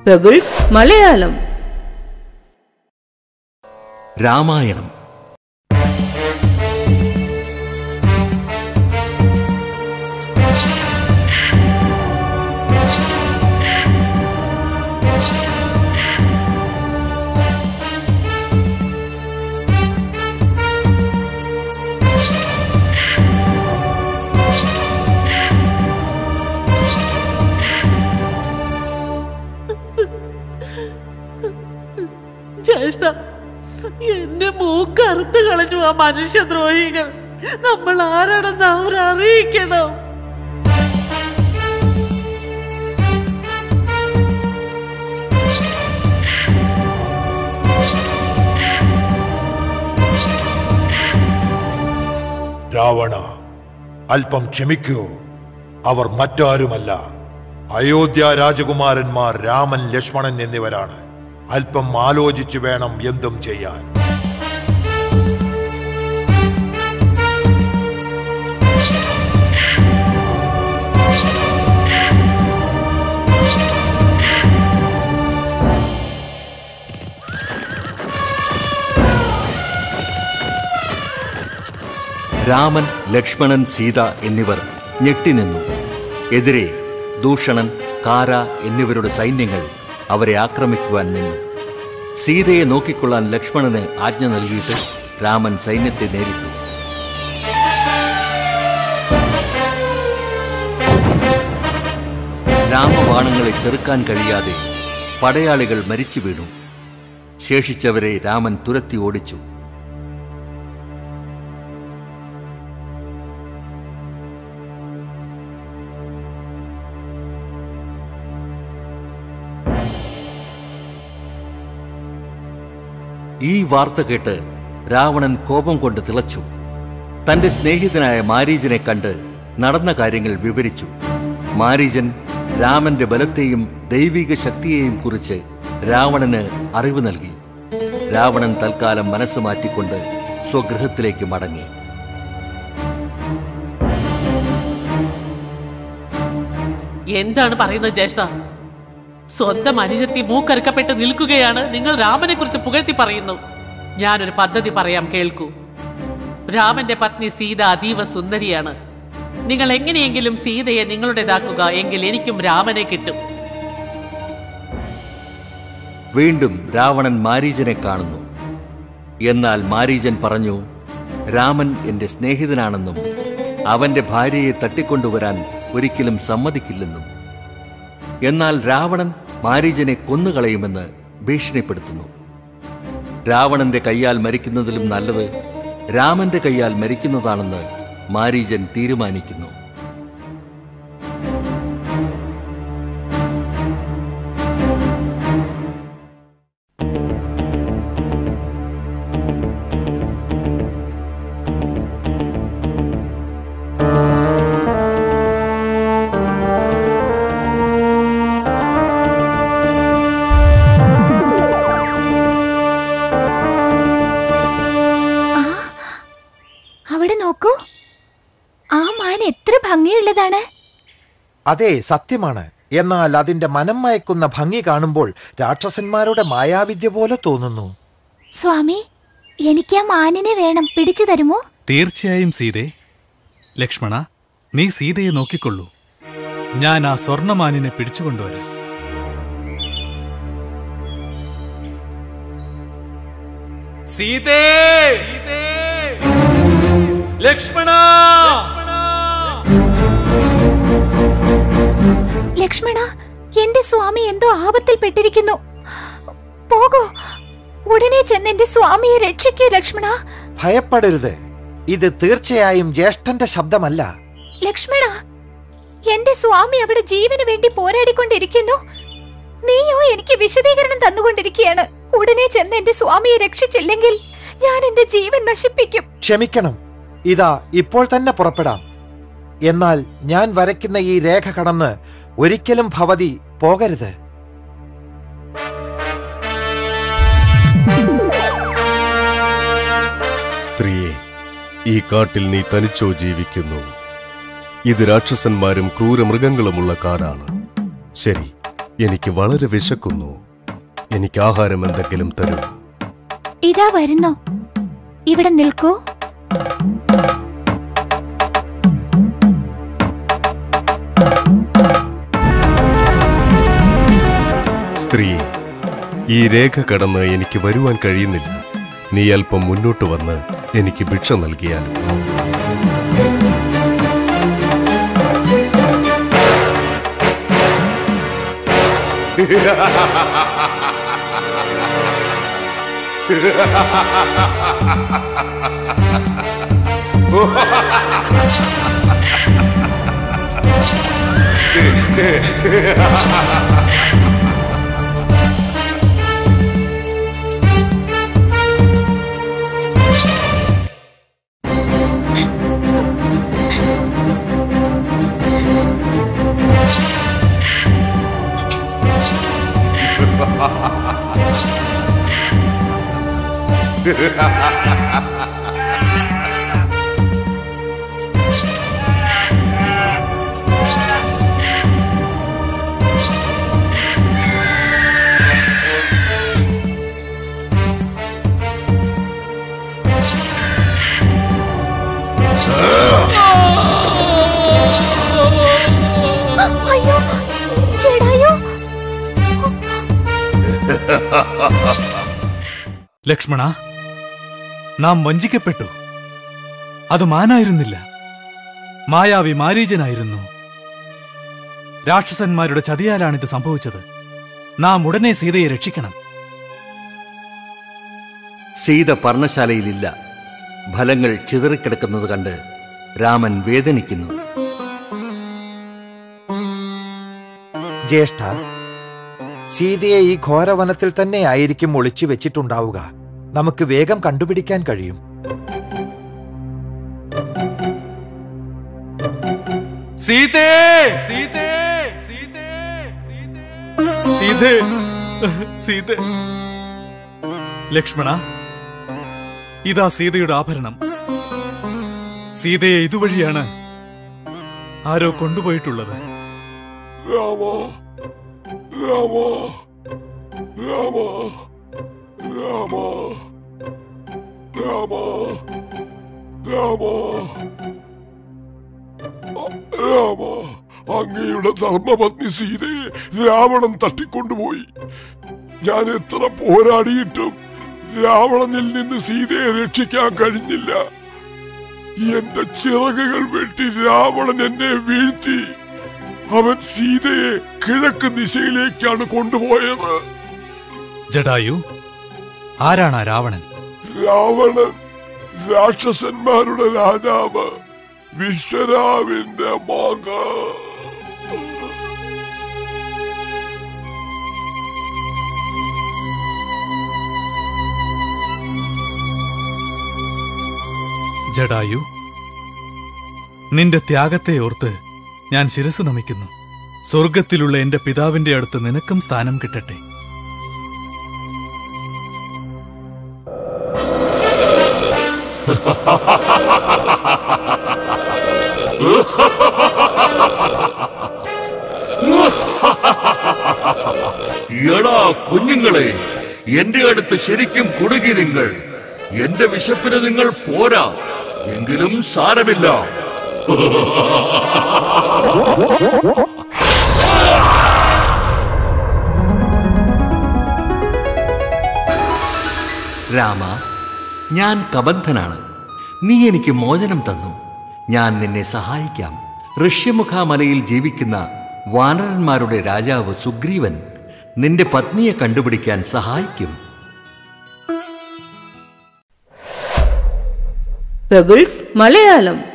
pebbles Malayalam Ramayanam ജ്യേഷ്ഠ എന്റെ മൂക്കറുത്ത് കളഞ്ഞു ആ മനുഷ്യദ്രോഹികൾ നമ്മൾ ആരാണെന്ന് അവർ അറിയിക്കണം രാവണ അല്പം ക്ഷമിക്കൂ അവർ മറ്റാരുമല്ല അയോധ്യ രാജകുമാരന്മാർ രാമൻ ലക്ഷ്മണൻ എന്നിവരാണ് അല്പം ആലോചിച്ചു വേണം എന്തും ചെയ്യാൻ രാമൻ ലക്ഷ്മണൻ സീത എന്നിവർ ഞെട്ടിനിന്നു എതിരെ ദൂഷണൻ കാര എന്നിവരുടെ സൈന്യങ്ങൾ അവരെ ആക്രമിക്കുവാൻ നിന്നു സീതയെ നോക്കിക്കൊള്ളാൻ ലക്ഷ്മണന് ആജ്ഞ നൽകിയിട്ട് രാമൻ സൈന്യത്തെ നേരിട്ടു രാമബാണങ്ങളെ ചെറുക്കാൻ കഴിയാതെ പടയാളികൾ മരിച്ചു വീണു ശേഷിച്ചവരെ രാമൻ തുരത്തി ഓടിച്ചു ഈ വാർത്ത കേട്ട് രാവണൻ കോപം കൊണ്ട് തിളച്ചു തന്റെ സ്നേഹിതനായ മാരീജനെ കണ്ട് നടന്ന കാര്യങ്ങൾ വിവരിച്ചു മാരീജൻ രാമന്റെ ബലത്തെയും ദൈവിക ശക്തിയെയും കുറിച്ച് രാവണന് അറിവ് നൽകി രാവണൻ തൽക്കാലം മനസ്സ് മാറ്റിക്കൊണ്ട് സ്വഗൃഹത്തിലേക്ക് മടങ്ങി എന്താണ് പറയുന്നത് ജ്യേഷ്ഠ സ്വന്തം അനുജത്തി മൂക്കറുക്കപ്പെട്ട് നിൽക്കുകയാണ് നിങ്ങൾ രാമനെ കുറിച്ച് പുകഴ്ത്തി പറയുന്നു ഞാനൊരു പദ്ധതി പറയാം കേൾക്കൂ രാമന്റെ പത്നി സീത അതീവ സുന്ദരിയാണ് നിങ്ങൾ എങ്ങനെയെങ്കിലും സീതയെ നിങ്ങളുടേതാക്കുക എങ്കിൽ എനിക്കും രാമനെ കിട്ടും വീണ്ടും രാവണൻ മാരീജനെ കാണുന്നു എന്നാൽ മാരീജൻ പറഞ്ഞു രാമൻ എന്റെ സ്നേഹിതനാണെന്നും അവന്റെ ഭാര്യയെ തട്ടിക്കൊണ്ടുവരാൻ ഒരിക്കലും സമ്മതിക്കില്ലെന്നും എന്നാൽ രാവണൻ മാരീജനെ കൊന്നുകളയുമെന്ന് ഭീഷണിപ്പെടുത്തുന്നു രാവണന്റെ കയ്യാൽ മരിക്കുന്നതിലും നല്ലത് രാമന്റെ കയ്യാൽ മരിക്കുന്നതാണെന്ന് മാരീജൻ തീരുമാനിക്കുന്നു അവിടെ നോക്കൂ ആ മാൻ എത്ര ഭംഗിയുള്ളതാണ് അതെ സത്യമാണ് എന്നാൽ അതിന്റെ മനം മയക്കുന്ന ഭംഗി കാണുമ്പോൾ രാക്ഷസന്മാരുടെ മായാവിദ്യ പോലെ തോന്നുന്നു സ്വാമി എനിക്ക് ആ മാനിനെ വേണം പിടിച്ചു തരുമോ തീർച്ചയായും സീതേ ലക്ഷ്മണ നീ സീതയെ നോക്കിക്കൊള്ളൂ ഞാൻ ആ സ്വർണമാനിനെ പിടിച്ചുകൊണ്ടുവരാം സീതേ ലക്ഷ്മണ ലക്ഷ്മണ എന്റെ സ്വാമി എന്തോ ആപത്തിൽ പെട്ടിരിക്കുന്നു പോകൂ ഉടനെ ചെന്ന് എന്റെ സ്വാമിയെ രക്ഷിക്കൂ ലക്ഷ്മണ ഭയപ്പെടരുത് ഇത് തീർച്ചയായും ജ്യേഷ്ഠന്റെ ശബ്ദമല്ല ലക്ഷ്മണ എന്റെ സ്വാമി അവിടെ ജീവന് വേണ്ടി പോരാടിക്കൊണ്ടിരിക്കുന്നു നീയോ എനിക്ക് വിശദീകരണം തന്നുകൊണ്ടിരിക്കുകയാണ് ഉടനെ ചെന്ന് എന്റെ സ്വാമിയെ രക്ഷിച്ചില്ലെങ്കിൽ ഞാൻ എന്റെ ജീവൻ നശിപ്പിക്കും ക്ഷമിക്കണം ഇതാ ഇപ്പോൾ തന്നെ പുറപ്പെടാം എന്നാൽ ഞാൻ വരയ്ക്കുന്ന ഈ രേഖ കടന്ന് ഒരിക്കലും ഭവതി പോകരുത് സ്ത്രീയെ ഈ കാട്ടിൽ നീ തനിച്ചോ ജീവിക്കുന്നു ഇത് രാക്ഷസന്മാരും ക്രൂരമൃഗങ്ങളുമുള്ള കാടാണ് ശരി എനിക്ക് വളരെ വിശക്കുന്നു എനിക്ക് ആഹാരം എന്തെങ്കിലും തരൂ ഇതാ വരുന്നു ഇവിടെ നിൽക്കൂ സ്ത്രീ ഈ രേഖ കടന്ന് എനിക്ക് വരുവാൻ കഴിയുന്നില്ല നീ അല്പം മുന്നോട്ട് വന്ന് എനിക്ക് ഭിക്ഷ നൽകിയാലും അയ്യോ ജഡായു ലക്ഷ്മണ നാം വഞ്ചിക്കപ്പെട്ടു അത് മാനായിരുന്നില്ല മായാവി മാരീജനായിരുന്നു രാക്ഷസന്മാരുടെ ചതിയാലാണിത് സംഭവിച്ചത് നാം ഉടനെ സീതയെ രക്ഷിക്കണം സീത പർണശാലയിലില്ല ഫലങ്ങൾ ചിതറിക്കിടക്കുന്നത് കണ്ട് രാമൻ വേദനിക്കുന്നു ജ്യേഷ്ഠ സീതയെ ഈ ഘോരവനത്തിൽ തന്നെ ആയിരിക്കും ഒളിച്ചു വെച്ചിട്ടുണ്ടാവുക നമുക്ക് വേഗം കണ്ടുപിടിക്കാൻ കഴിയും സീതേ സീതേ സീതേ സീതേ സീതേ ലക്ഷ്മണ ഇതാ സീതയുടെ ആഭരണം സീതയെ ഇതുവഴിയാണ് ആരോ കൊണ്ടുപോയിട്ടുള്ളത് രാമ അങ്ങയുടെ ധർമ്മപത്നി സീതയെ രാവണൻ തട്ടിക്കൊണ്ടുപോയി ഞാൻ എത്ര പോരാടിയിട്ടും രാവണനിൽ നിന്ന് സീതയെ രക്ഷിക്കാൻ കഴിഞ്ഞില്ല എന്റെ ചിറകുകൾ വെട്ടി രാവണൻ എന്നെ വീഴ്ത്തി അവൻ സീതയെ കിഴക്ക് ദിശയിലേക്കാണ് കൊണ്ടുപോയത് ജഡായു ആരാണ് ആ രാവണൻ രാവണൻ രാക്ഷസന്മാരുടെ രാജാവ് വിശ്വരാവിന്റെ മകൻ ജഡായു നിന്റെ ത്യാഗത്തെ ഓർത്ത് ഞാൻ ശിരസ് നമിക്കുന്നു സ്വർഗത്തിലുള്ള എന്റെ പിതാവിന്റെ അടുത്ത് നിനക്കും സ്ഥാനം കിട്ടട്ടെ എടാ കുഞ്ഞുങ്ങളെ എന്റെ അടുത്ത് ശരിക്കും കുടുങ്ങി നിങ്ങൾ എന്റെ വിശപ്പിന് നിങ്ങൾ പോരാ എങ്കിലും സാരമില്ല രാമ ഞാൻ കബന്ധനാണ് നീ എനിക്ക് മോചനം തന്നു ഞാൻ നിന്നെ സഹായിക്കാം ഋഷ്യമുഖാമലയിൽ ജീവിക്കുന്ന വാനരന്മാരുടെ രാജാവ് സുഗ്രീവൻ നിന്റെ പത്നിയെ കണ്ടുപിടിക്കാൻ സഹായിക്കും പെബിൾസ് മലയാളം